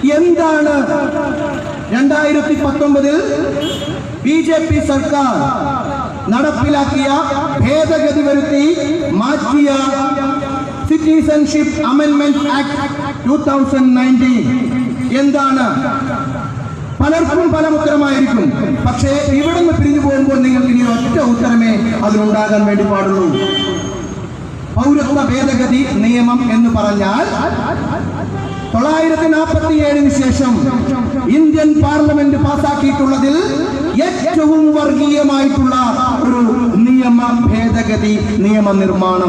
എന്താണ് രണ്ടായിരത്തി പത്തൊമ്പതിൽ ബി ജെ പി സർക്കാർ നടപ്പിലാക്കിയ ഭേദഗതി വരുത്തി മാറ്റിയ citizenship amendment act two thousand nineteen എന്താണ് പലർക്കും പല ഉത്തരമായിരിക്കും പക്ഷേ ഇവിടെ നിന്ന് പിരിഞ്ഞു പോകുമ്പോൾ നിങ്ങൾക്ക് ഇനി ഒറ്റ ഉത്തരമേ അതിനുണ്ടാകാൻ വേണ്ടി പാടുള്ളൂ പൗരത്വ ഭേദഗതി നിയമം എന്ന് പറഞ്ഞാൽ തൊള്ളായിരത്തി നാൽപ്പത്തി ഏഴിന് ശേഷം ഇന്ത്യൻ പാർലമെന്റ് പാസാക്കിയിട്ടുള്ളതിൽ ഏറ്റവും വർഗീയമായിട്ടുള്ള ഒരു നിയമ ഭേദഗതി നിയമനിർമ്മാണം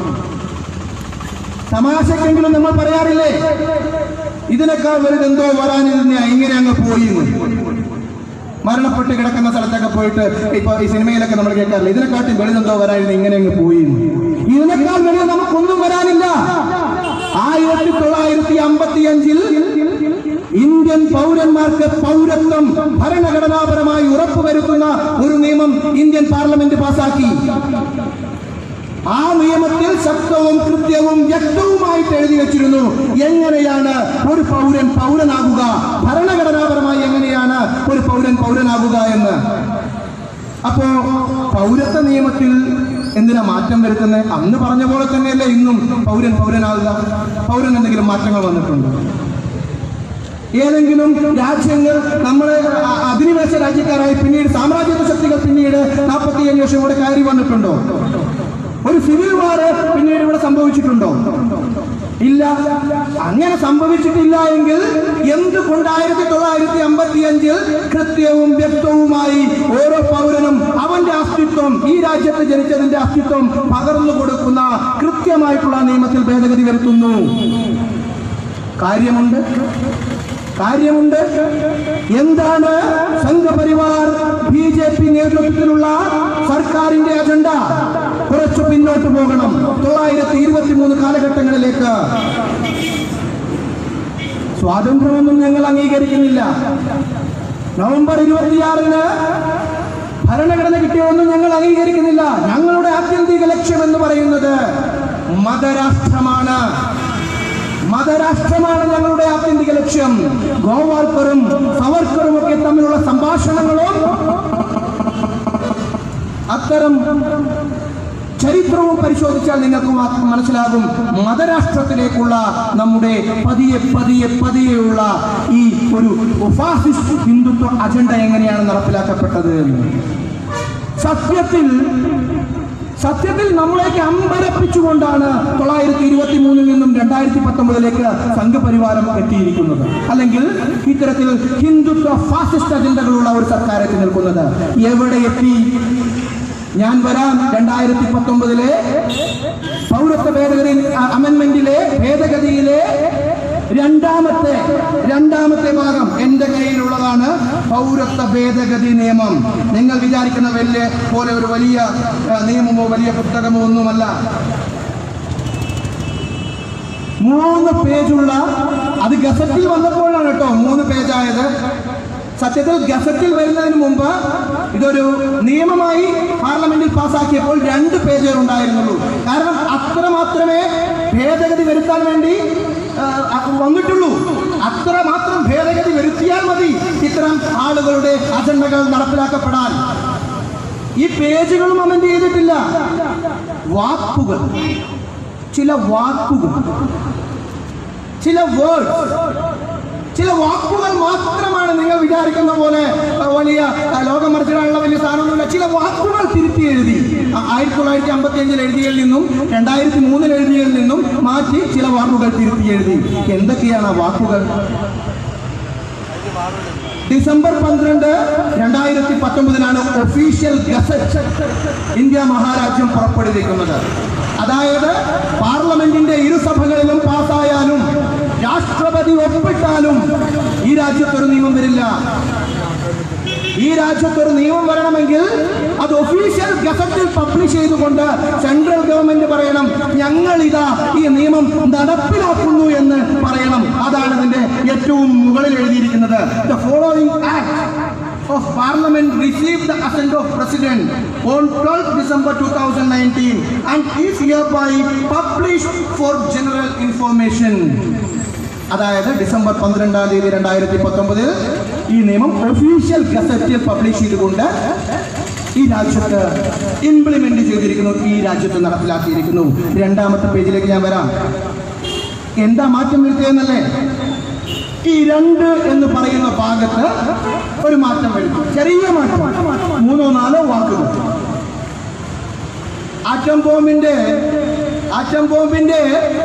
തമാശക്കെങ്കിലും നമ്മൾ പറയാറില്ലേ ഇതിനേക്കാൾ വലുതെന്തോ വരാനിരുന്ന ഇങ്ങനെ അങ്ങ് പോയി എന്ന്. മരണപ്പെട്ട് കിടക്കുന്ന സ്ഥലത്തൊക്കെ പോയിട്ട് ഇപ്പൊ ഈ സിനിമയിലൊക്കെ നമ്മൾ കേൾക്കാറില്ല ഇതിനെക്കാട്ടും വലുതെന്തോ വരാനിരുന്ന ഇങ്ങനെ അങ്ങ് പോയി എന്ന്. ഇതിനേക്കാൾ വലുത് നമുക്കൊന്നും വരാനില്ല ആയിരത്തി തൊള്ളായിരത്തി അമ്പത്തി അഞ്ചിൽ ഇന്ത്യൻ പൗരന്മാർക്ക് പൗരത്വം ഭരണഘടനാപരമായി ഉറപ്പുവരുത്തുന്ന ഒരു നിയമം ഇന്ത്യൻ പാർലമെന്റ് പാസാക്കി ആ നിയമത്തിൽ ശക്തവും കൃത്യവും വ്യക്തവുമായിട്ട് എഴുതി വെച്ചിരുന്നു എങ്ങനെയാണ് ഒരു പൗരൻ പൗരനാകുക ഭരണഘടനാപരമായി എങ്ങനെയാണ് ഒരു പൗരൻ പൗരനാകുക എന്ന് അപ്പോ പൗരത്വ നിയമത്തിൽ എന്തിനാ മാറ്റം വരുത്തുന്നത് അന്ന് പറഞ്ഞ പോലെ തന്നെയല്ലേ ഇന്നും പൗരൻ പൗരനാകുക പൗരൻ എന്തെങ്കിലും മാറ്റങ്ങൾ വന്നിട്ടുണ്ടോ ഏതെങ്കിലും രാജ്യങ്ങൾ നമ്മളെ അ- അധിനിവേശ രാജ്യക്കാരായി പിന്നീട് സാമ്രാജ്യത്വ ശക്തികൾ പിന്നീട് നാൽപ്പത്തി ഏഴ് വർഷം ഇവിടെ കയറി വന്നിട്ടുണ്ടോ ഒരു സിവിൽ വാർ പിന്നീട് ഇവിടെ സംഭവിച്ചിട്ടുണ്ടോ ഇല്ല അങ്ങനെ സംഭവിച്ചിട്ടില്ല എങ്കിൽ എന്തുകൊണ്ട് ആയിരത്തി തൊള്ളായിരത്തി അമ്പത്തി അഞ്ചിൽ കൃത്യവും വ്യക്തവുമായി ഓരോ പൗരനും അവന്റെ അസ്തിത്വം ഈ രാജ്യത്ത് ജനിച്ചതിന്റെ അസ്തിത്വം പകർന്നു കൊടുക്കുന്ന കൃത്യമായിട്ടുള്ള നിയമത്തിൽ ഭേദഗതി വരുത്തുന്നു കാര്യമുണ്ട് കാര്യമുണ്ട് എന്താണ് സംഘപരിവാർ ബി ജെ പി നേതൃത്വത്തിലുള്ള സർക്കാരിന്റെ അജണ്ട കുറച്ചു പിന്നോട്ട് പോകണം തൊള്ളായിരത്തി ഇരുപത്തി മൂന്ന് കാലഘട്ടങ്ങളിലേക്ക് സ്വാതന്ത്ര്യമൊന്നും ഞങ്ങൾ അംഗീകരിക്കുന്നില്ല നവംബർ ഇരുപത്തിയാറിന് ഭരണഘടന കിട്ടിയൊന്നും ഞങ്ങൾ അംഗീകരിക്കുന്നില്ല ഞങ്ങളുടെ ആത്യന്തിക ലക്ഷ്യം എന്ന് പറയുന്നത് മതരാഷ്ട്രമാണ് മതരാഷ്ട്രമാണ് ഞങ്ങളുടെ ആത്യന്തിക ലക്ഷ്യം ഗോവാൾക്കറും സവർക്കറും ഒക്കെ തമ്മിലുള്ള സംഭാഷണങ്ങളും അത്തരം ചരിത്രവും പരിശോധിച്ചാൽ നിങ്ങൾക്ക് മാ- മനസ്സിലാകും മതരാഷ്ട്രത്തിലേക്കുള്ള നമ്മുടെ പതിയെ പതിയെ പതിയെയുള്ള ഈ ഒരു ഫാസിസ്റ്റ് ഹിന്ദുത്വ അജണ്ട എങ്ങനെയാണ് നടപ്പിലാക്കപ്പെട്ടത് എന്ന് സത്യത്തിൽ സത്യത്തിൽ നമ്മളേക്ക് അമ്പരപ്പിച്ചുകൊണ്ടാണ് തൊള്ളായിരത്തി ഇരുപത്തി മൂന്നിൽ നിന്നും രണ്ടായിരത്തി പത്തൊമ്പതിലേക്ക് സംഘപരിവാരം എത്തിയിരിക്കുന്നത് അല്ലെങ്കിൽ ഇത്തരത്തിൽ ഹിന്ദുത്വ ഫാസിസ്റ്റ് അജണ്ടകളുള്ള ഒരു സർക്കാർ എത്തി നിൽക്കുന്നത് എവിടെ എത്തി ഞാൻ വരാം രണ്ടായിരത്തി പത്തൊമ്പതിലെ പൗരത്വ ഭേദഗതി അ- അമെന്റ്മെന്റിലെ ഭേദഗതിയിലെ രണ്ടാമത്തെ രണ്ടാമത്തെ ഭാഗം എന്റെ കയ്യിലുള്ളതാണ് പൗരത്വ ഭേദഗതി നിയമം നിങ്ങൾ വിചാരിക്കുന്ന വലിയ പോലെ ഒരു വലിയ ആ, നിയമമോ വലിയ പുസ്തകമോ ഒന്നുമല്ല മൂന്ന് പേജുള്ള അത് ഗസറ്റിൽ വന്നപ്പോഴാണ് കേട്ടോ മൂന്ന് പേജായത് സത്യത്തിൽ ഗസറ്റിൽ വരുന്നതിന് മുമ്പ് ഇതൊരു നിയമമായി പാർലമെന്റിൽ പാസാക്കിയപ്പോൾ രണ്ട് പേജുകൾ ഉണ്ടായിരുന്നുള്ളൂ കാരണം അത്ര മാത്രമേ ഭേദഗതി വരുത്താൻ വേണ്ടി ആ, ആ, വന്നിട്ടുള്ളൂ അത്ര മാത്രം ഭേദഗതി വരുത്തിയാൽ മതി ഇത്തരം ആളുകളുടെ അജണ്ടകൾ നടപ്പിലാക്കപ്പെടാൻ ഈ പേജുകളും അമെന്റ് ചെയ്തിട്ടില്ല വാക്കുകൾ ചില വാക്കുകൾ ചില വേർഡ്സ് ചില വാക്കുകൾ മാത്രമാണ് നിങ്ങൾ വിചാരിക്കുന്ന പോലെ ആ, വലിയ ആ, ലോകം മറിച്ചിടാനുള്ള വലിയ സാധനമൊന്നുമില്ല ചില വാക്കുകൾ തിരുത്തി എഴുതി ആ, ആയിരത്തി തൊള്ളായിരത്തി അമ്പത്തി അഞ്ചിൽ എഴുതിയതിൽ നിന്നും രണ്ടായിരത്തി മൂന്നിൽ എഴുതിയതിൽ നിന്നും മാറ്റി ചില വാക്കുകൾ തിരുത്തി എഴുതി എന്തൊക്കെയാണ് ആ വാക്കുകൾ ഡിസംബർ പന്ത്രണ്ട് രണ്ടായിരത്തി പത്തൊമ്പതിനാണ് ഒഫീഷ്യൽ ഗസറ്റ് ഇന്ത്യ മഹാരാജ്യം പുറപ്പെടുവിക്കുന്നത് അതായത് പാർലമെന്റിന്റെ ഇരുസഭകളിലും പാസ്സായാലും രാഷ്ട്രപതി ഒപ്പിട്ടാലും ഈ രാജ്യത്തൊരു നിയമം വരില്ല ഈ രാജ്യത്തൊരു നിയമം വരണമെങ്കിൽ അത് ഒഫീഷ്യൽ ഗസറ്റിൽ പബ്ലിഷ് ചെയ്തുകൊണ്ട് സെൻട്രൽ ഗവൺമെന്റ് പറയണം ഞങ്ങൾ ഇതാ ഈ നിയമം നടപ്പിലാക്കുന്നു എന്ന് പറയണം അതാണ് ഇതിന്റെ ഏറ്റവും മുകളിൽ എഴുതിയിരിക്കുന്നത് the following act of Parliament received the assent of President on 12th December 2019 and is hereby published for general information. അതായത് ഡിസംബർ പന്ത്രണ്ടാം തീയതി രണ്ടായിരത്തി പത്തൊമ്പതിൽ ഈ നിയമം ഒഫീഷ്യൽ ഗസറ്റിൽ പബ്ലിഷ് ചെയ്തുകൊണ്ട് ഈ രാജ്യത്ത് ഇംപ്ലിമെന്റ് ചെയ്തിരിക്കുന്നു ഈ രാജ്യത്ത് നടപ്പിലാക്കിയിരിക്കുന്നു രണ്ടാമത്തെ പേജിലേക്ക് ഞാൻ വരാം എന്താ മാറ്റം വരുത്തിയെന്നല്ലേ ഈ രണ്ട് എന്ന് പറയുന്ന ഭാഗത്ത് ഒരു മാറ്റം വരുത്തും ചെറിയ മാറ്റം മൂന്നോ നാലോ വാക്കുകൾ ആറ്റം ബോംബിന്റെ ആറ്റം ബോംബിന്റെ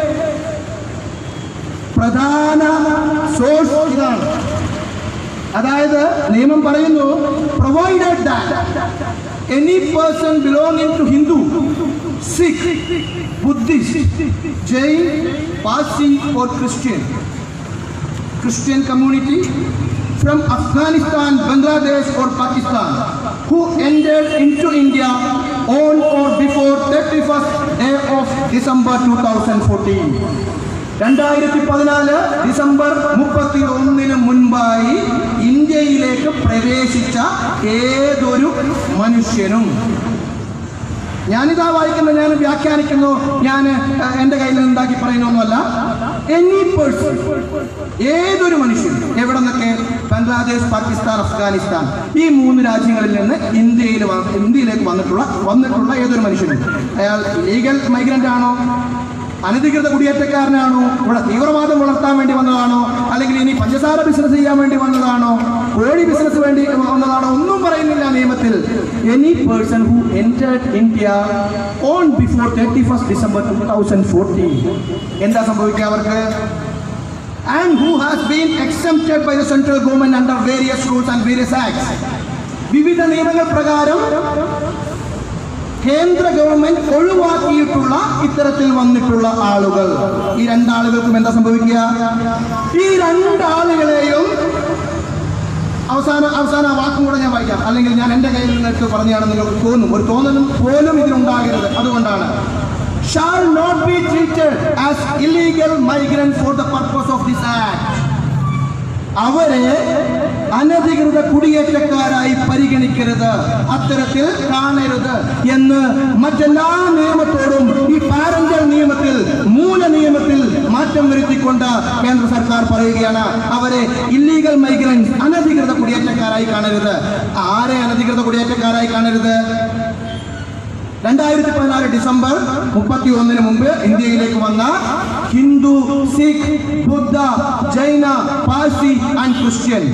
പ്രധാന സോഴ്സ് ഇതാണ് അതായത് നിയമം പറയുന്നു provided any person belonging to Hindu Sikh Buddhist Jain Parsi or Christian Christian community from Afghanistan, Bangladesh, or Pakistan who entered into India on or before 31st day of December 2014. രണ്ടായിരത്തി പതിനാല് ഡിസംബർ മുപ്പത്തി ഒന്നിന് മുൻപായി ഇന്ത്യയിലേക്ക് പ്രവേശിച്ച ഏതൊരു മനുഷ്യനും ഞാനിതാ വായിക്കുന്നു ഞാൻ വ്യാഖ്യാനിക്കുന്നു ഞാൻ ഏഹ്, എൻ്റെ കയ്യിൽ നിന്ന് ഉണ്ടാക്കി പറയുന്നൊന്നുമല്ല എനി പേഴ്സൺ ഏതൊരു മനുഷ്യൻ എവിടെ നിന്നൊക്കെ ബംഗ്ലാദേശ് പാകിസ്ഥാൻ അഫ്ഗാനിസ്ഥാൻ ഈ മൂന്ന് രാജ്യങ്ങളിൽ നിന്ന് ഇന്ത്യയിൽ വ- ഇന്ത്യയിലേക്ക് വന്നിട്ടുള്ള വന്നിട്ടുള്ള ഏതൊരു മനുഷ്യനും അയാൾ ലീഗൽ മൈഗ്രന്റ് ആണോ അനധികൃത കുടിയേറ്റക്കാരനാണോ ഇവിടെ തീവ്രവാദം വളർത്താൻ വേണ്ടി വന്നതാണോ അല്ലെങ്കിൽ ഇനി പഞ്ചസാര ബിസിനസ് ചെയ്യാൻ വേണ്ടി വന്നതാണോ കോഴി ബിസിനസ് വേണ്ടി വന്നതാണോ ഒന്നും പറയുന്നില്ല നിയമത്തിൽ any person who entered India on before thirty first December two thousand fourteen എന്താ സംഭവിക്കുക അവർക്ക് and who has been exempted by the central government under various rules and various acts വിവിധ നിയമങ്ങൾ പ്രകാരം കേന്ദ്ര ഗവൺമെന്റ് ഒഴിവാക്കിയിട്ടുള്ള ഇത്തരത്തിൽ വന്നിട്ടുള്ള ആളുകൾ ഈ രണ്ടാളുകൾക്കും എന്താ സംഭവിക്കുക ഈ രണ്ടാളുകളെയും അവസാന അവസാന ആ വാക്കും കൂടെ ഞാൻ വായിക്കാം അല്ലെങ്കിൽ ഞാൻ എൻ്റെ കയ്യിൽ നിന്നിട്ട് പറഞ്ഞാണ് നിങ്ങൾക്ക് തോന്നും ഒരു തോന്നലും പോലും ഇതിനുണ്ടാകരുത് അതുകൊണ്ടാണ് shall not be treated as illegal migrant for the purpose of this act അവരെ അനധികൃത കുടിയേറ്റക്കാരായി പരിഗണിക്കരുത് അത്തരത്തിൽ കാണരുത് എന്ന് മറ്റെല്ലാ നിയമത്തോടും ഈ പാരന്റൽ നിയമത്തിൽ മൂല നിയമത്തിൽ മാറ്റം വരുത്തിക്കൊണ്ട് കേന്ദ്ര സർക്കാർ പറയുകയാണ് അവരെ ഇല്ലീഗൽ മൈഗ്രൻസ് അനധികൃത കുടിയേറ്റക്കാരായി കാണരുത് ആരെ അനധികൃത കുടിയേറ്റക്കാരായി കാണരുത് രണ്ടായിരത്തി പതിനാല് ഡിസംബർ മുപ്പത്തി ഒന്നിന് മുമ്പ് ഇന്ത്യയിലേക്ക് വന്ന ഹിന്ദു സിഖ് ബുദ്ധ ജൈന പാഴ്സി ആൻഡ് ക്രിസ്ത്യൻ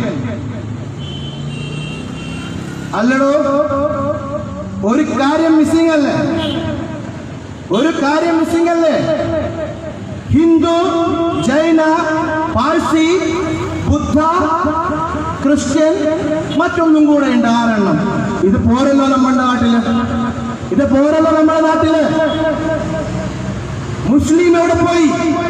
അല്ലടോ ഒരു കാര്യം മിസ്സിംഗ് അല്ലേ ഒരു കാര്യം മിസ്സിംഗ് അല്ലേ ഹിന്ദു ജൈന പാഴ്സി ബുദ്ധ ക്രിസ്ത്യൻ മറ്റൊന്നും കൂടെ ഉണ്ട് ആറെണ്ണം ഇത് പോരല്ലോ നമ്മുടെ നാട്ടില് ഇത് പോരല്ലോ നമ്മുടെ നാട്ടില് മുസ്ലിം എവിടെ പോയി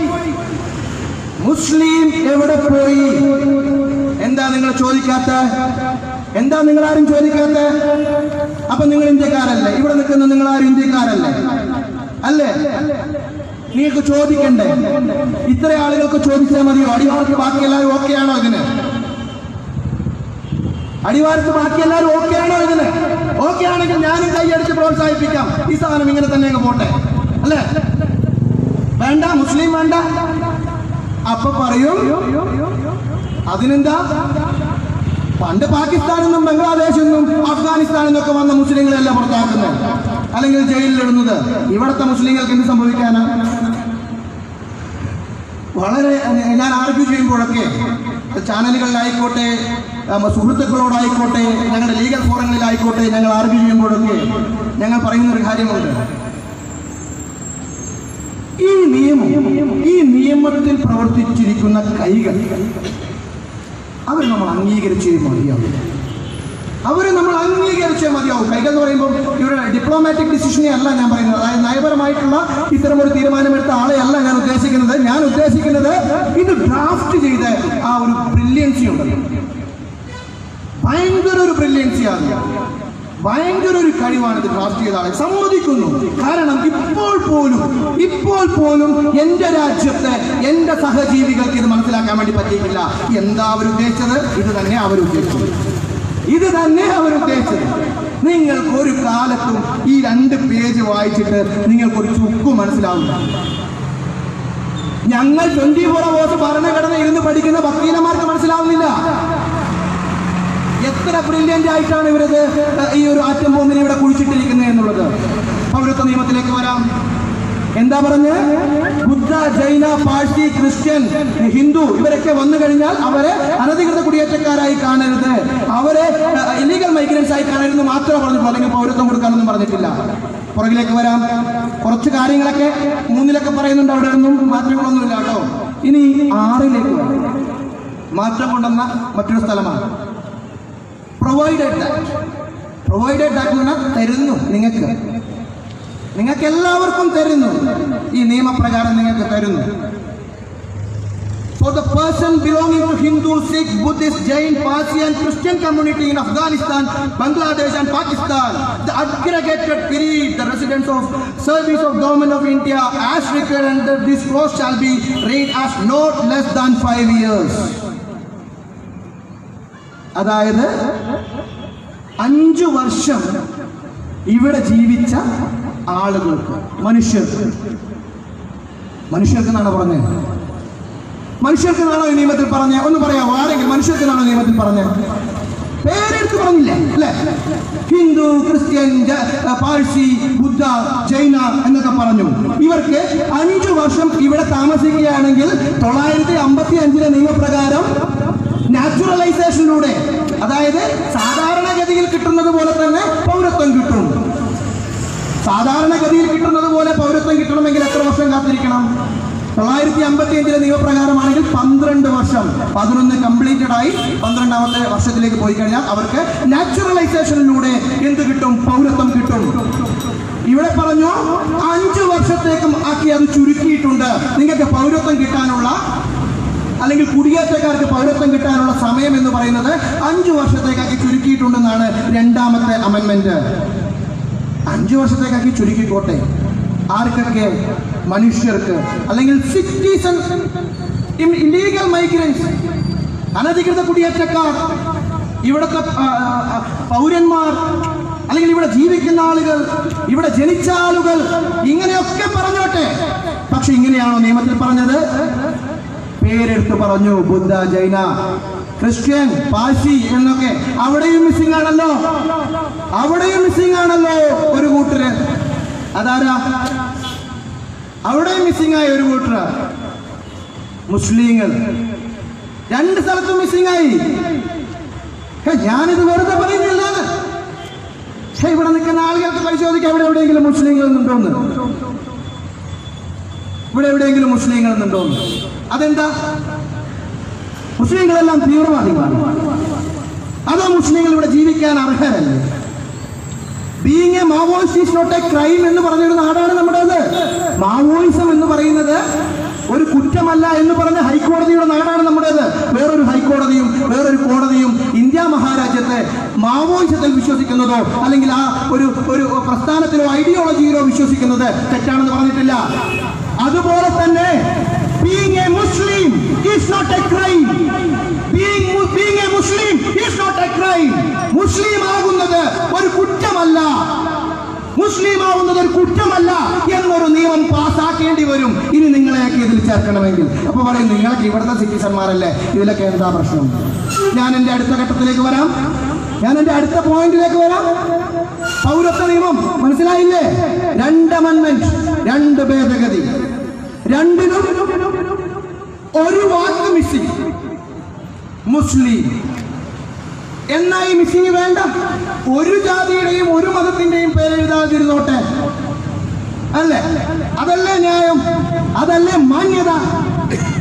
മുസ്ലിം എവിടെ പോയി എന്താ നിങ്ങൾ ചോദിക്കാത്ത എന്താ നിങ്ങൾ ആരും ചോദിക്കാത്ത അപ്പൊ നിങ്ങൾ ഇന്ത്യക്കാരല്ലേ ഇവിടെ നിൽക്കുന്ന നിങ്ങൾ ആരും ഇന്ത്യക്കാരല്ലേ അല്ലേ നിങ്ങൾക്ക് ചോദിക്കണ്ടേ ഇത്ര ആളുകൾക്ക് ചോദിച്ചാൽ മതിയോ അടിവാർക്ക് ബാക്കി എല്ലാവരും ഓക്കെ ആണോ ഇതിന് അടിവാരത്ത് ബാക്കി എല്ലാവരും ഓക്കെ ആണോ ഇതിന് ഓക്കെ ആണെങ്കിൽ ഞാനും കൈയടിച്ച് പ്രോത്സാഹിപ്പിക്കാം ഈ സാധനം ഇങ്ങനെ തന്നെ അങ്ങ് പോട്ടെ അല്ലേ വേണ്ട മുസ്ലിം വേണ്ട അപ്പൊ പറയും അതിനെന്താ പണ്ട് പാകിസ്ഥാനിൽ നിന്നും ബംഗ്ലാദേശിൽ നിന്നും അഫ്ഗാനിസ്ഥാനിൽ നിന്നൊക്കെ വന്ന മുസ്ലിങ്ങളെല്ലാം പുറത്താക്കുന്നത് അല്ലെങ്കിൽ ജയിലിലിടുന്നത് ഇവിടുത്തെ മുസ്ലിങ്ങൾക്ക് എന്ത് സംഭവിക്കാനാ വളരെ ഞാൻ ആർഗ്യൂ ചെയ്യുമ്പോഴൊക്കെ ചാനലുകളിലായിക്കോട്ടെ ഉം, സുഹൃത്തുക്കളോടായിക്കോട്ടെ ഞങ്ങളുടെ ലീഗൽ ഫോറങ്ങളിലായിക്കോട്ടെ ഞങ്ങൾ ആർഗ്യൂ ചെയ്യുമ്പോഴൊക്കെ ഞങ്ങൾ പറയുന്ന ഒരു കാര്യമുണ്ട് ഈ നിയമം ഈ നിയമത്തിൽ പ്രവർത്തിച്ചിരിക്കുന്ന കൈകൾ അവർ നമ്മൾ അംഗീകരിച്ചേ മതിയാവും അവരെ നമ്മൾ അംഗീകരിച്ചേ മതിയാവും കൈകൾ എന്ന് പറയുമ്പോൾ ഇവരുടെ ഡിപ്ലോമാറ്റിക് ഡിസിഷനെ അല്ല ഞാൻ പറയുന്നത് അതായത് നയപരമായിട്ടുള്ള ഇത്തരം ഒരു തീരുമാനമെടുത്ത ആളെ അല്ല ഞാൻ ഉദ്ദേശിക്കുന്നത് ഞാൻ ഉദ്ദേശിക്കുന്നത് ഇത് ഡ്രാഫ്റ്റ് ചെയ്ത ആ ഒരു ബ്രില്യൻസി ഉണ്ടല്ലോ ഭയങ്കര ഒരു ബ്രില്യൻസിയാണ് ഭയങ്കര ഒരു കഴിവാണ് ഇത് ഡ്രാഫ്റ്റ് ചെയ്ത ആളെ സമ്മതിക്കുന്നു കാരണം ഇപ്പോൾ പോലും ഇപ്പോൾ പോലും എന്റെ രാജ്യത്തെ എന്റെ സഹജീവികൾക്ക് ഇത് മനസ്സിലാക്കാൻ വേണ്ടി പറ്റിയിട്ടില്ല എന്താ അവർ ഉദ്ദേശിച്ചത് ഇത് തന്നെ അവർ ഉദ്ദേശിച്ചത് ഇത് തന്നെ അവർ ഉദ്ദേശിച്ചത് നിങ്ങൾക്ക് ഒരു കാലത്തും ഈ രണ്ട് പേജ് വായിച്ചിട്ട് നിങ്ങൾക്കൊരു ചുക്ക് മനസ്സിലാവില്ല ഞങ്ങൾ ട്വന്റി ഫോർ അവേഴ്സ് ഭരണഘടന ഇരുന്ന് പഠിക്കുന്ന വക്കീലന്മാർക്ക് മനസ്സിലാവുന്നില്ല എത്ര ബ്രില്യന്റ് ആയിട്ടാണ് ഇവരത് ഈ ഒരു ആറ്റം ബോംബിനെ ഇവിടെ കുഴിച്ചിട്ടിരിക്കുന്നത് എന്നുള്ളത് പൗരത്വ നിയമത്തിലേക്ക് വരാം എന്താ പറഞ്ഞ് ബുദ്ധ ജൈന പാഴ്സി ക്രിസ്ത്യൻ ഹിന്ദു ഇവരൊക്കെ വന്നു കഴിഞ്ഞാൽ അവരെ അനധികൃത കുടിയേറ്റക്കാരായി കാണരുത് അവരെ ഇല്ലീഗൽ മൈഗ്രൻസ് ആയി കാണരുത് മാത്രമേ പറഞ്ഞിട്ടുള്ളൂ അല്ലെങ്കിൽ പൗരത്വം കൊടുക്കാനൊന്നും പറഞ്ഞിട്ടില്ല പുറകിലേക്ക് വരാം കുറച്ച് കാര്യങ്ങളൊക്കെ മൂന്നിലൊക്കെ പറയുന്നുണ്ട് അവിടെ ഒന്നും മാറ്റങ്ങളൊന്നുമില്ല കേട്ടോ ഇനി ആറിലേക്ക് വരാം മാറ്റം കൊണ്ടുവന്ന മറ്റൊരു സ്ഥലമാണ് പ്രൊവൈഡഡ് ദാറ്റ് പ്രൊവൈഡഡ് ദാറ്റ് എന്ന് പറഞ്ഞാൽ തരുന്നു നിങ്ങൾക്ക് നിങ്ങൾക്ക് എല്ലാവർക്കും തരുന്നു ഈ നിയമപ്രകാരം നിങ്ങൾക്ക് തരുന്നു For the person belonging to Hindu, Sikh, Buddhist, Jain, Parsi and Christian community in Afghanistan, Bangladesh and Pakistan, the aggregated period, the residence of service of government of India as required under this clause shall be read as not less than five years. അതായത് അഞ്ചു വർഷം ഇവിടെ ജീവിച്ച ആളുകൾക്ക് മനുഷ്യർക്ക് മനുഷ്യർക്ക് എന്നാണ് പറഞ്ഞത് മനുഷ്യർക്ക് എന്നാണോ ഈ നിയമത്തിൽ പറഞ്ഞ ഒന്ന് പറയാമോ ആരെങ്കിലും മനുഷ്യർക്ക് എന്നാണോ നിയമത്തിൽ പറഞ്ഞ പേരെടുത്ത് പറഞ്ഞില്ലേ അല്ലേ ഹിന്ദു ക്രിസ്ത്യൻ ജ- പാഴ്സി ബുദ്ധ ജൈന എന്നൊക്കെ പറഞ്ഞു ഇവർക്ക് അഞ്ചു വർഷം ഇവിടെ താമസിക്കുകയാണെങ്കിൽ തൊള്ളായിരത്തി അമ്പത്തി അഞ്ചിലെ നിയമപ്രകാരം നാച്ചുറലൈസേഷനിലൂടെ അതായത് സാധാരണഗതിയിൽ കിട്ടുന്നത് പോലെ തന്നെ പൗരത്വം കിട്ടും സാധാരണഗതിയിൽ കിട്ടുന്നത് പോലെ പൗരത്വം കിട്ടണമെങ്കിൽ എത്ര വർഷം കാത്തിരിക്കണം തൊള്ളായിരത്തി അമ്പത്തി അഞ്ചിലെ നിയമപ്രകാരമാണെങ്കിൽ പന്ത്രണ്ട് വർഷം പതിനൊന്ന് കംപ്ലീറ്റഡ് ആയി പന്ത്രണ്ടാമത്തെ വർഷത്തിലേക്ക് പോയി കഴിഞ്ഞാൽ അവർക്ക് നാച്ചുറലൈസേഷനിലൂടെ എന്ത് കിട്ടും പൗരത്വം കിട്ടും ഇവിടെ പറഞ്ഞു അഞ്ചു വർഷത്തേക്കും ആക്കി അത് ചുരുക്കിയിട്ടുണ്ട് നിങ്ങൾക്ക് പൗരത്വം കിട്ടാനുള്ള അല്ലെങ്കിൽ കുടിയേറ്റക്കാർക്ക് പൗരത്വം കിട്ടാനുള്ള സമയം എന്ന് പറയുന്നത് അഞ്ചു വർഷത്തേക്കാക്കി ചുരുക്കിയിട്ടുണ്ടെന്നാണ് രണ്ടാമത്തെ അമെന്മെന്റ് അഞ്ചു വർഷത്തേക്കാക്കി ചുരുക്കിക്കോട്ടെ ആർക്കൊക്കെ മനുഷ്യർക്ക് അല്ലെങ്കിൽ സിറ്റിസൺ ഇല്ലീഗൽ മൈഗ്രൻസ് അനധികൃത കുടിയേറ്റക്കാർ ഇവിടുത്തെ ആ, ആ, പൗരന്മാർ അല്ലെങ്കിൽ ഇവിടെ ജീവിക്കുന്ന ആളുകൾ ഇവിടെ ജനിച്ച ആളുകൾ ഇങ്ങനെയൊക്കെ പറഞ്ഞോട്ടെ പക്ഷെ ഇങ്ങനെയാണോ നിയമത്തിൽ പറഞ്ഞത് പേരെടുത്ത് പറഞ്ഞു ബുദ്ധ ജൈന ക്രിസ്ത്യൻ പാഴ്സി എന്നൊക്കെ അവിടെയും മിസ്സിംഗ് ആണല്ലോ അവിടെയും മിസ്സിംഗ് ആണല്ലോ ഒരു കൂട്ടര് അതാരാ അവിടെയും മിസ്സിംഗ് ആയ ഒരു കൂട്ടര് മുസ്ലിങ്ങൾ രണ്ട് സ്ഥലത്തും മിസ്സിംഗ് ആയി ഹേ, ഞാനിത് വെറുതെ പറയുന്നില്ല ഹേ, ഇവിടെ നിൽക്കുന്ന ആളുകൾക്ക് പരിശോധിക്കാം ഇവിടെ എവിടെയെങ്കിലും മുസ്ലിങ്ങൾ ഉണ്ടോന്ന് ഇവിടെ എവിടെയെങ്കിലും മുസ്ലിങ്ങൾ ഉണ്ടോന്ന് അതെന്താ മുസ്ലിങ്ങളെല്ലാം തീവ്രവാദികളാണ് അതോ മുസ്ലിങ്ങൾ ഇവിടെ ജീവിക്കാൻ അർഹരല്ലേ being a Maoist is not a crime എന്ന് പറഞ്ഞൊരു നാടാണ് നമ്മുടേത് മാവോയിസം എന്ന് പറയുന്നത് ഒരു കുറ്റമല്ല എന്ന് പറഞ്ഞ ഹൈക്കോടതിയുടെ നാടാണ് നമ്മുടേത് വേറൊരു ഹൈക്കോടതിയും വേറൊരു കോടതിയും ഇന്ത്യ മഹാരാജ്യത്തെ മാവോയിസത്തിൽ വിശ്വസിക്കുന്നതോ അല്ലെങ്കിൽ ആ ഒരു ഒരു പ്രസ്ഥാനത്തിലോ ഐഡിയോളജിയിലോ വിശ്വസിക്കുന്നത് തെറ്റാണെന്ന് പറഞ്ഞിട്ടില്ല അതുപോലെ തന്നെ being a Muslim is not a crime being being a Muslim is not a crime മുസ്ലിം ആകുന്നത് ഒരു കുറ്റമല്ല മുസ്ലിം ആവുന്നത് ഒരു കുറ്റമല്ല എന്നൊരു നിയമം പാസ്സാക്കേണ്ടി വരും ഇനി നിങ്ങളെയൊക്കെ ഇതിൽ ചേർക്കണമെങ്കിൽ അപ്പൊ പറയും നിങ്ങൾക്ക് ഇവിടുത്തെ സിറ്റിസന്മാരല്ലേ ഇതിലൊക്കെ എന്താ പ്രശ്നം ഞാൻ എൻ്റെ അടുത്ത ഘട്ടത്തിലേക്ക് വരാം ഞാൻ എൻ്റെ അടുത്ത പോയിന്റിലേക്ക് വരാം പൗരത്വ നിയമം മനസ്സിലായില്ലേ രണ്ട് അമൻമെന്റ് രണ്ട് ഭേദഗതി രണ്ടിനും ഒരു വാക്ക് മിസ്സിംഗ് മുസ്ലിം എന്നാ ഈ മിസ്സിങ് വേണ്ട ഒരു ജാതിയുടെയും ഒരു മതത്തിന്റെയും പേര് എഴുതാതിരുന്നോട്ടെ അല്ലേ അതല്ലേ ന്യായം അതല്ലേ മാന്യത